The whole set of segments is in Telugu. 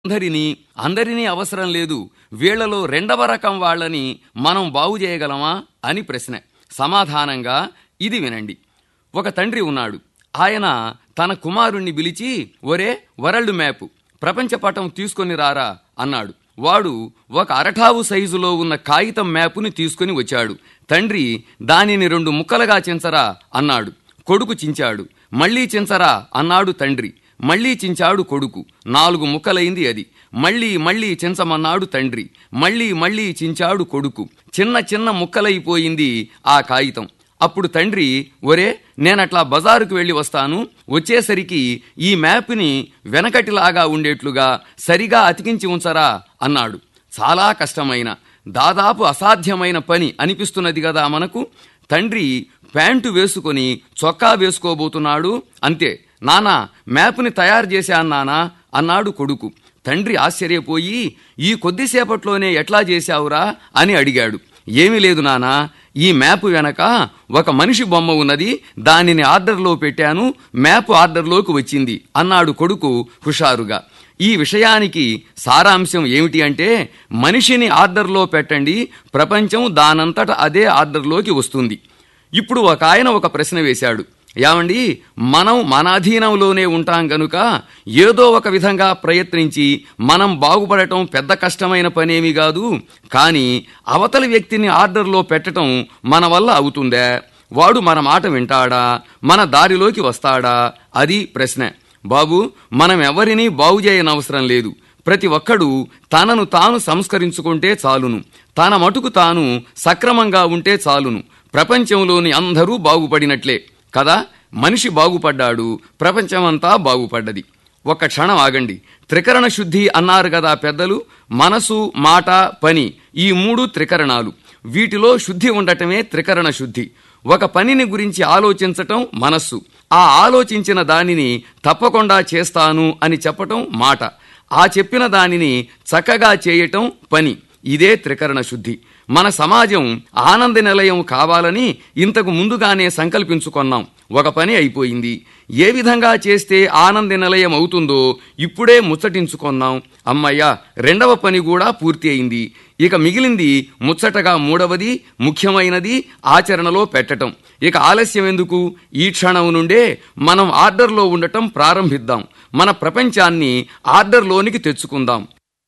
అందరినీ అందరినీ అవసరం లేదు వీళ్లలో రెండవ రకం వాళ్ళని మనం బాగు చేయగలమా అని ప్రశ్న సమాధానంగా ఇది వినండి ఒక తండ్రి ఉన్నాడు ఆయన తన కుమారుణ్ణి పిలిచి ఒరే వరల్డ్ మ్యాప్ ప్రపంచ పటం తీసుకొని రారా అన్నాడు వాడు ఒక అరటావు సైజులో ఉన్న కాగితం మ్యాపుని తీసుకుని వచ్చాడు తండ్రి దానిని రెండు ముక్కలుగా చించరా అన్నాడు కొడుకు చించాడు మళ్ళీ చించరా అన్నాడు తండ్రి మళ్ళీ చించాడు కొడుకు నాలుగు ముక్కలైంది అది మళ్ళీ మళ్ళీ చించమన్నాడు తండ్రి మళ్ళీ మళ్ళీ చించాడు కొడుకు చిన్న చిన్న ముక్కలైపోయింది ఆ కాగితం అప్పుడు తండ్రి ఒరే నేనట్లా బజారుకు వెళ్ళి వస్తాను వచ్చేసరికి ఈ మ్యాప్ని వెనకటిలాగా ఉండేట్లుగా సరిగా అతికించి ఉంచరా అన్నాడు చాలా కష్టమైన దాదాపు అసాధ్యమైన పని అనిపిస్తున్నది కదా మనకు తండ్రి ప్యాంటు వేసుకొని చొక్కా వేసుకోబోతున్నాడు అంతే నానా మ్యాప్ని తయారు చేశాను నానా అన్నాడు కొడుకు తండ్రి ఆశ్చర్యపోయి ఈ కొద్దిసేపట్లోనే ఎట్లా చేశావురా అని అడిగాడు ఏమీ లేదు నానా ఈ మ్యాప్ వెనక ఒక మనిషి బొమ్మ ఉన్నది దానిని ఆర్డర్లో పెట్టాను మ్యాప్ ఆర్డర్లోకి వచ్చింది అన్నాడు కొడుకు హుషారుగా ఈ విషయానికి సారాంశం ఏమిటి అంటే మనిషిని ఆర్డర్లో పెట్టండి ప్రపంచం దానంతట అదే ఆర్డర్లోకి వస్తుంది ఇప్పుడు ఒక ఆయన ఒక ప్రశ్న వేశాడు ఏమండి మనం మన అధీనంలోనే ఉంటాం గనుక ఏదో ఒక విధంగా ప్రయత్నించి మనం బాగుపడటం పెద్ద కష్టమైన పనేమీ కాదు కానీ అవతలి వ్యక్తిని ఆర్డర్లో పెట్టటం మన వల్ల అవుతుందా వాడు మన మాట వింటాడా మన దారిలోకి వస్తాడా అది ప్రశ్న బాబు మనం ఎవరినీ బాగు చేయనవసరం లేదు ప్రతి ఒక్కడు తనను తాను సంస్కరించుకుంటే చాలును తన మటుకు తాను సక్రమంగా ఉంటే చాలును ప్రపంచంలోని అందరూ బాగుపడినట్లే కదా మనిషి బాగుపడ్డాడు ప్రపంచమంతా బాగుపడ్డది ఒక్క క్షణం ఆగండి త్రికరణ శుద్ధి అన్నారు కదా పెద్దలు మనసు మాట పని ఈ మూడు త్రికరణాలు వీటిలో శుద్ధి ఉండటమే త్రికరణ శుద్ధి ఒక పనిని గురించి ఆలోచించటం మనస్సు ఆ ఆలోచించిన దానిని తప్పకుండా చేస్తాను అని చెప్పటం మాట ఆ చెప్పిన దానిని చక్కగా చేయటం పని ఇదే త్రికరణ శుద్ధి మన సమాజం ఆనంద నిలయం కావాలని ఇంతకు ముందుగానే సంకల్పించుకున్నాం ఒక పని అయిపోయింది ఏ విధంగా చేస్తే ఆనంద నిలయం అవుతుందో ఇప్పుడే ముచ్చటించుకున్నాం అమ్మయ్య రెండవ పని కూడా పూర్తి అయింది ఇక మిగిలింది ముచ్చటగా మూడవది ముఖ్యమైనది ఆచరణలో పెట్టటం ఇక ఆలస్యం ఎందుకు ఈ క్షణం నుండే మనం ఆర్డర్లో ఉండటం ప్రారంభిద్దాం మన ప్రపంచాన్ని ఆర్డర్లోనికి తెచ్చుకుందాం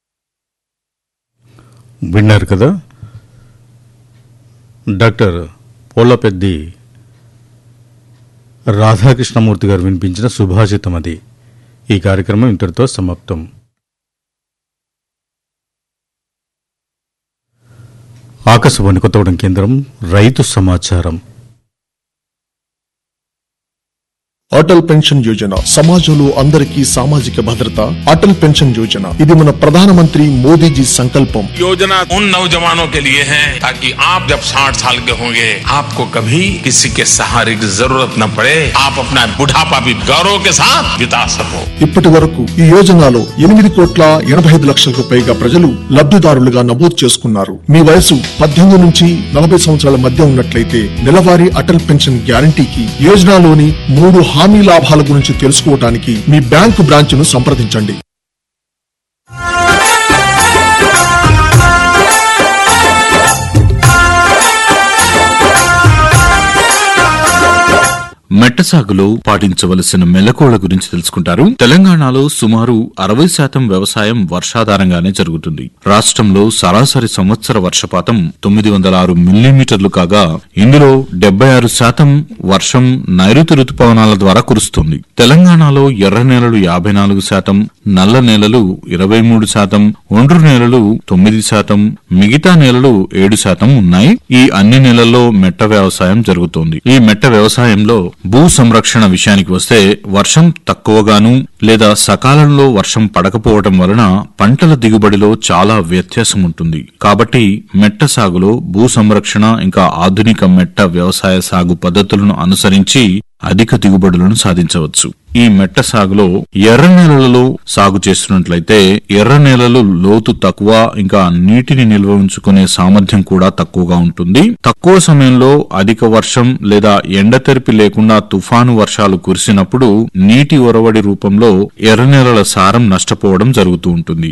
విన్నారు కదా డాక్టర్ పోలపెద్ది రాధాకృష్ణమూర్తి గారు వినిపించిన సుభాషితం అది ఈ కార్యక్రమం ఇంతటితో సమాప్తం ఆకాశవాణి కొత్తగూడెం కేంద్రం రైతు సమాచారం అటల్ పెన్షన్ యోజన సమాజంలో అందరికీ సామాజిక భద్రత అటల్ పెన్షన్ యోజన ఇది మన ప్రధానమంత్రి మోదీజీ సంకల్పం योजना उन नौजवानों के लिए है ताकि आप जब 60 साल के होंगे आपको कभी किसी के सहारे की जरूरत न पड़े आप अपना बुढ़ापा भी गौरव के साथ बिता सको ఇప్పటి వరకు ఈ యోజనలో ఎనిమిది కోట్ల ఎనభై ఐదు లక్షలకు పైగా ప్రజలు లబ్ధిదారులుగా నమోదు చేసుకున్నారు మీ వయసు పద్దెనిమిది నుంచి నలభై సంవత్సరాల మధ్య ఉన్నట్లయితే నెలవారీ అటల్ పెన్షన్ గ్యారంటీకి యోజనలోని మూడు హామీ లాభాల గురించి తెలుసుకోవడానికి మీ బ్యాంకు బ్రాంచ్ను సంప్రదించండి మెట్ట సాగులో పాటించవలసిన మెలకువల గురించి తెలుసుకుంటారు తెలంగాణలో సుమారు అరవై శాతం వ్యవసాయం వర్షాధారంగానే జరుగుతుంది రాష్ట్రంలో సరాసరి సంవత్సర వర్షపాతం తొమ్మిది వందల ఆరు మిల్లీమీటర్లు కాగా ఇందులో డెబ్బై ఆరు శాతం వర్షం నైరుతి రుతుపవనాల ద్వారా కురుస్తుంది తెలంగాణలో ఎర్ర నేలలు యాభై నాలుగు శాతం నల్ల నేలలు ఇరవై మూడు శాతం ఒండ్రు నేలలు తొమ్మిది శాతం మిగతా నేలలు ఏడు శాతం ఉన్నాయి ఈ అన్ని నేలల్లో మెట్ట వ్యవసాయం జరుగుతోంది ఈ మెట్ట వ్యవసాయంలో భూ సంరక్షణ విషయానికి వస్తే వర్షం తక్కువగాను లేదా సకాలంలో వర్షం పడకపోవటం వలన పంటల దిగుబడిలో చాలా వ్యత్యాసం ఉంటుంది కాబట్టి మెట్ట సాగులో భూ సంరక్షణ ఇంకా ఆధునిక మెట్ట వ్యవసాయ సాగు పద్ధతులను అనుసరించి అధిక దిగుబడులను సాధించవచ్చు ఈ మెట్ట సాగులో ఎర్ర నేలలలో సాగు చేస్తున్నట్లయితే ఎర్ర నేలలు లోతు తక్కువ ఇంకా నీటిని నిల్వ ఉంచుకునే సామర్థ్యం కూడా తక్కువగా ఉంటుంది తక్కువ సమయంలో అధిక వర్షం లేదా ఎండతెరిపి లేకుండా తుఫాను వర్షాలు కురిసినప్పుడు నీటి ఒరవడి రూపంలో ఎర్ర నేలల సారం నష్టపోవడం జరుగుతూ ఉంటుంది